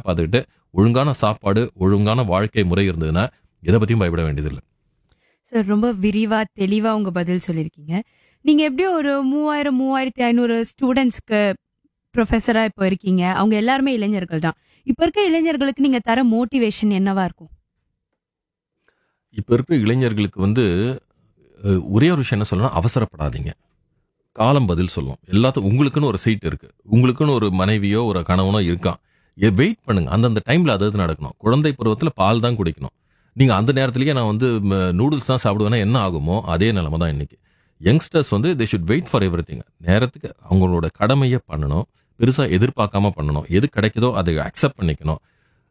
கரெக்டாக பார்த்துக்கிட்டு ஒழுங்கான சாப்பாடு ஒழுங்கான வாழ்க்கை முறை இருந்ததுன்னா எதை பற்றியும் பயப்பட வேண்டியதில்லை சார் ரொம்ப விரிவா தெளிவா உங்க பதில் சொல்லியிருக்கீங்க நீங்க எப்படியும் ஒரு மூவாயிரம் மூவாயிரத்தி ஐநூறு ஸ்டூடெண்ட்ஸ்க்கு ப்ரொஃபஸரா இப்போ இருக்கீங்க அவங்க எல்லாருமே இளைஞர்கள் தான் இப்ப இருக்க இளைஞர்களுக்கு நீங்க தர மோட்டிவேஷன் என்னவா இருக்கும் இப்போ இருக்கிற இளைஞர்களுக்கு வந்து அஹ், ஒரே ஒரு விஷயம் என்ன சொல்லணும் அவசரப்படாதீங்க காலம் பதில் சொல்லும் எல்லாத்துக்கும் உங்களுக்குன்னு ஒரு சீட் இருக்கு உங்களுக்குன்னு ஒரு மனைவியோ ஒரு கணவனோ இருக்கான் வெயிட் பண்ணுங்க அந்தந்த டைம்ல அது அது நடக்கணும் குழந்தை பருவத்தில் பால் தான் குடிக்கணும் நீங்க அந்த நேரத்திலேயே நான் வந்து நூடுல்ஸ் தான் சாப்பிடுவேன்னா என்ன ஆகுமோ அதே நிலைமை தான் இன்னைக்கு யங்ஸ்டர்ஸ் வந்து they should wait for every நேரத்துக்கு அவங்களோட கடமையை பண்ணணும் பெருசா எதிர்பார்க்காம பண்ணணும் எது கிடைக்குதோ அதை அக்செப்ட் பண்ணிக்கணும்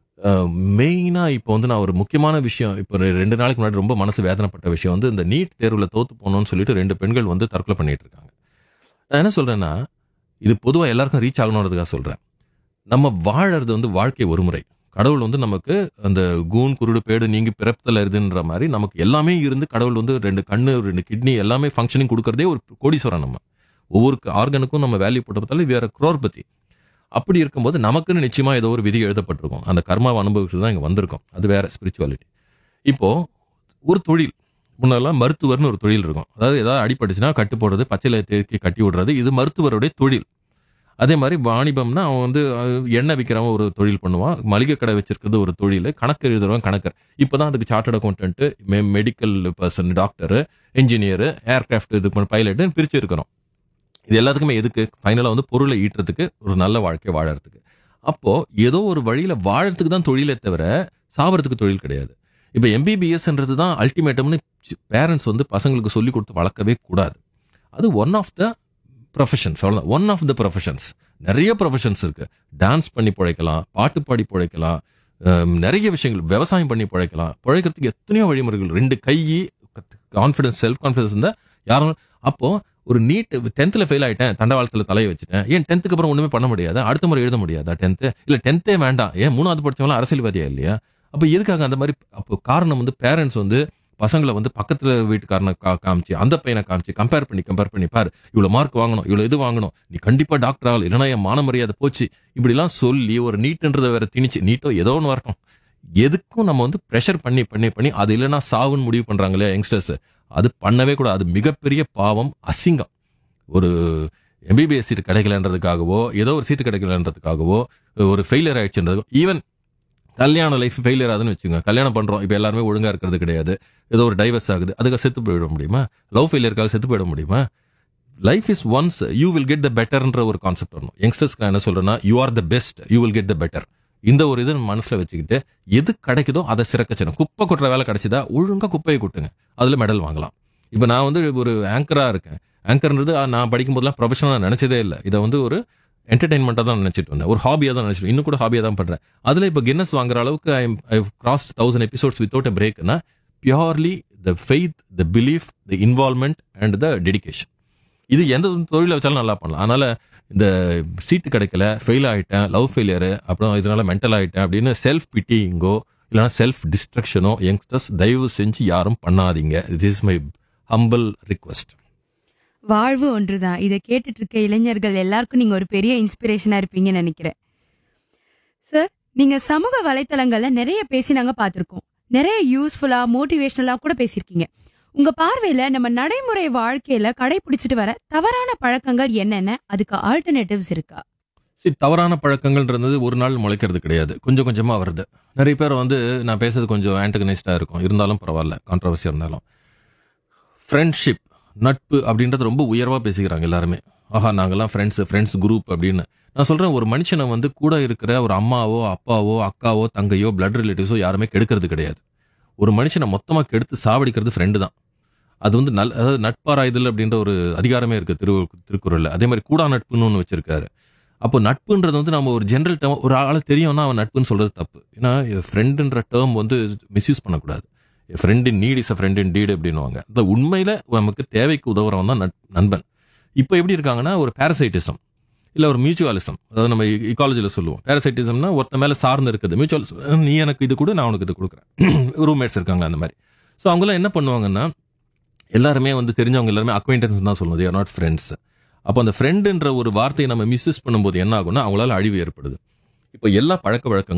மெயினாக இப்போ வந்து நான் ஒரு முக்கியமான விஷயம் இப்போ ரெ- ரெண்டு நாளைக்கு முன்னாடி ரொம்ப மனசு வேதனைப்பட்ட விஷயம் வந்து இந்த நீட் தேர்வில் தோத்து போகணும்னு சொல்லிட்டு ரெண்டு பெண்கள் வந்து தற்கொலை பண்ணிட்டு இருக்காங்க நான் என்ன சொல்றேன்னா இது பொதுவாக எல்லாருக்கும் ரீச் ஆகணுன்றதுக்காக சொல்றேன் நம்ம வாழறது வந்து வாழ்க்கை ஒரு முறை கடவுள் வந்து நமக்கு அந்த கூன் குருடு பேடு நீங்கி பிறப்புல இருதுன்ற மாதிரி நமக்கு எல்லாமே இருந்து கடவுள் வந்து ரெண்டு கண்ணு ரெண்டு கிட்னி எல்லாமே ஃபங்க்ஷனிங் கொடுக்கறதே ஒரு கோடீஸ்வரன் நம்ம ஒவ்வொரு ஆர்கனுக்கும் நம்ம வேல்யூ போட்டு பார்த்தாலும் வேற குரோர்பதி அப்படி இருக்கும்போது நமக்குன்னு நிச்சயமா ஏதோ ஒரு விதி எழுதப்பட்டிருக்கும் அந்த கர்மாவை அனுபவிச்சுட்டு தான் இங்க வந்திருக்கோம் அது வேற ஸ்பிரிச்சுவாலிட்டி இப்போ ஒரு தொழில் முன்னெல்லாம் மருத்துவர்னு ஒரு தொழில் இருக்கும் அதாவது ஏதாவது அடிபட்டுச்சுன்னா கட்டு போடுறது பச்சையில தேக்கி கட்டி விடுறது இது மருத்துவருடைய தொழில் அதே மாதிரி வாணிபம்னா அவன் வந்து அஹ், எண்ணெய் விற்கிறவன் ஒரு தொழில் பண்ணுவான் மளிகை கடை வச்சிருக்கிறது ஒரு தொழில் கணக்கு எழுதுறவன் கணக்கர் இப்போதான் அதுக்கு chartered accountant medical person doctor engineer aircraft இது பைலட்னு பிரிச்சு இருக்கிறோம் இது எல்லாத்துக்குமே எதுக்கு ஃபைனலாக வந்து பொருளை ஈட்டுறதுக்கு ஒரு நல்ல வாழ்க்கை வாழறதுக்கு அப்போ ஏதோ ஒரு வழியில வாழறதுக்கு தான் தொழிலே தவிர சாவறதுக்கு தொழில் கிடையாது இப்போ எம்பிபிஎஸ்ன்றது தான் அல்டிமேட்டம்னு பேரண்ட்ஸ் வந்து பசங்களுக்கு சொல்லி கொடுத்து வளர்க்கவே கூடாது அது ஒன் ஆஃப் த ப்ரொஃபஷன்ஸ் அவ்வளோதான் ஒன் ஆஃப் த ப்ரொஃபஷன்ஸ் நிறைய ப்ரொஃபஷன்ஸ் இருக்கு டான்ஸ் பண்ணி பிழைக்கலாம் பாட்டு பாடி பிழைக்கலாம் ஹம், நிறைய விஷயங்கள் விவசாயம் பண்ணி பிழைக்கலாம் பிழைக்கிறதுக்கு எத்தனையோ வழிமுறைகள் ரெண்டு கை கான்ஃபிடன்ஸ் செல்ஃப் கான்ஃபிடன்ஸ் இருந்தால் யாரும் அப்போ ஒரு நீட் டென்த்தில் ஃபெயில் ஆயிட்டேன் தண்டவாளத்தில் தலையை வச்சுட்டேன் ஏன் டென்த்துக்கு அப்புறம் ஒன்றுமே பண்ண முடியாதா அடுத்த முறை எழுத முடியாதா டென்த்து இல்லை டென்த்தே வேண்டாம் ஏன் மூணாவது படிச்சவங்களாம் அரசியல்வாதியா இல்லையா அப்போ எதுக்காக அந்த மாதிரி அப்போ காரணம் வந்து பேரண்ட்ஸ் வந்து பசங்களை வந்து பக்கத்துல வீட்டுக்காரனை கா காமிச்சு அந்த பையனை காமிச்சு கம்பேர் பண்ணி கம்பேர் பண்ணி பாரு இவ்வளவு மார்க் வாங்கணும் இவ்வளவு இது வாங்கணும் நீ கண்டிப்பா டாக்டர் ஆகல இல்லைன்னா என் மான மரியாதை போச்சு இப்படிலாம் சொல்லி ஒரு நீட்ன்றதை வேற திணிச்சு நீட்டோ ஏதோ ஒன்று வரட்டும் எதுக்கும் நம்ம வந்து ப்ரெஷர் பண்ணி பண்ணி பண்ணி அது இல்லைன்னா சாவுன்னு முடிவு பண்றாங்களே யங்ஸ்டர்ஸ் அது பண்ணவே கூடாது அது மிகப்பெரிய பாவம் அசிங்கம் ஒரு எம்பிபிஎஸ் சீட் கிடைக்கலன்றதுக்காகவோ ஏதோ ஒரு சீட்டு கிடைக்கலன்றதுக்காகவோ ஒரு ஃபெயிலியர் ஆயிடுச்சுன்றது ஈவன் கல்யாண லைஃப் ஃபெயிலியர் ஆகுதுன்னு வச்சுங்க கல்யாணம் பண்றோம் இப்போ எல்லாருமே ஒழுங்கா இருக்கிறது கிடையாது ஏதோ ஒரு டைவர்ஸ் ஆகுது அதுக்கு செத்து போயிட முடியுமா லவ் ஃபெயிலியருக்காக செத்து போயிட முடியுமா life is once you will get the பெட்டர்ன்ற ஒரு கான்செப்ட் வரணும் யங்ஸ்டர்ஸ்க்கு நான் என்ன சொல்றேன்னா you are the best you will get the better இந்த ஒரு இது மனசுல வச்சுக்கிட்டு எது கிடைக்குதோ அதை சிறக்க செய்யணும் குப்பை கொட்டுற வேலை கிடைச்சதா ஒழுங்கா குப்பையை கொட்டுங்க அதுல மெடல் வாங்கலாம் இப்போ நான் வந்து ஒரு ஆங்கரா இருக்கேன் ஆங்கர்ன்றது ஆ, நான் படிக்கும் போதெல்லாம் ப்ரொஃபஷனலாக நினைச்சதே இல்லை இதை வந்து ஒரு என்டர்டைன்மெண்ட்டாக தான் நினைச்சிட்டு வந்தேன் ஒரு ஹாபியாக தான் நினைச்சிட்டு இன்னும் கூட ஹாபியாக தான் பண்றேன் அதுல இப்போ கின்னஸ் வாங்குற அளவுக்கு I I cross thousand episodes without a பிரேக்னா purely the faith the belief the involvement and the dedication இது எந்த தொழிலை வச்சாலும் நல்லா பண்ணலாம் அதனால இந்த சீட்டு கிடைக்கல ஃபெயில் ஆயிட்டேன் லவ் ஃபெயிலியரு அப்புறம் இதனால மென்டல் ஆயிட்டேன் அப்படின்னு செல்ஃப் பிட்டிங்கோ இல்லைனா செல்ஃப் டிஸ்ட்ரக்ஷனோ யங்ஸ்டர்ஸ் தயவு செஞ்சு யாரும் பண்ணாதீங்க this is my humble request வாழ்வு ஒன்றுதான் இதை கேட்டுட்டு இருக்க இளைஞர்கள் எல்லாருக்கும் நீங்க ஒரு பெரிய இன்ஸ்பிரேஷனா இருப்பீங்கன்னு நினைக்கிறேன் சார் நீங்க சமூக வலைத்தளங்கள்ல நிறைய பேசி நாங்க பார்த்திருக்கோம் நிறைய யூஸ்ஃபுல்லா மோட்டிவேஷனலா கூட பேசியிருக்கீங்க உங்க பார்வையில நம்ம நடைமுறை வாழ்க்கையில கடைபிடிச்சிட்டு வர தவறான பழக்கங்கள் என்னென்ன அதுக்கு ஆல்டர்னேட்டிவ்ஸ் இருக்கா சரி தவறான பழக்கங்கள்ன்றது ஒரு நாள் முளைக்கிறது கிடையாது கொஞ்சம் கொஞ்சமா வருது நிறைய பேர் வந்து நான் பேசுறது கொஞ்சம் ஆன்டகனிஸ்டா இருக்கும் இருந்தாலும் பரவாயில்ல கான்ட்ரவர்சி இருந்தாலும் ஃப்ரெண்ட்ஷிப் நட்பு அப்படின்றது ரொம்ப உயர்வா பேசிக்கிறாங்க எல்லாருமே ஆஹா நாங்கெல்லாம் ஃப்ரெண்ட்ஸ் ஃப்ரெண்ட்ஸ் குரூப் அப்படின்னு நான் சொல்றேன் ஒரு மனுஷனை வந்து கூட இருக்கிற ஒரு அம்மாவோ அப்பாவோ அக்காவோ தங்கையோ பிளட் ரிலேட்டிவ்ஸோ யாருமே கெடுக்கிறது கிடையாது ஒரு மனுஷனை மொத்தமா கெடுத்து சாவடிக்கிறது ஃப்ரெண்டு தான் அது வந்து நல் அதாவது நட்பாராய்தல் அப்படின்ற ஒரு அதிகாரமே இருக்கு திரு திருக்குறள்ல அதே மாதிரி கூடா நட்புன்னு ஒன்று வச்சிருக்காரு அப்போ நட்புன்றது வந்து நம்ம ஒரு ஜென்ரல் டேர்ம் ஒரு ஆளை தெரியும்னா அவன் நட்புன்னு சொல்றது தப்பு ஏன்னா ஃப்ரெண்டுன்ற டேர்ம் வந்து மிஸ்யூஸ் பண்ணக்கூடாது friend in need is a friend in deed அப்படின்னுவாங்க அந்த உண்மையில நமக்கு தேவைக்கு உதவுறவன் தான் நட்- நண்பன் இப்போ எப்படி இருக்காங்கன்னா ஒரு பேரசைட்டிசம் இல்ல ஒரு மியூச்சுவலிசம் அதாவது நம்ம இக்காலஜியில் சொல்லுவோம் பேரசைட்டிசம்னா ஒருத்த மேல சார்ந்து இருக்குது மியூச்சுவல் நீ எனக்கு இது கொடு நான் உனக்கு இது கொடுக்குறேன் ரூம்மேட்ஸ் இருக்காங்க அந்த மாதிரி ஸோ அவங்களாம் என்ன பண்ணுவாங்கன்னா எல்லாருமே வந்து தெரிஞ்சவங்க எல்லாருமே அக்வைண்டன்ஸ் தான் சொல்லுவோம் தேர் நாட் ஃப்ரெண்ட்ஸ் அப்போ அந்த ஃப்ரெண்டுன்ற ஒரு வார்த்தையை நம்ம மிஸ்யூஸ் பண்ணும்போது என்ன ஆகும்னா அவங்களால அழிவு ஏற்படுது இப்போ எல்லா பழக்க வழக்கங்களும்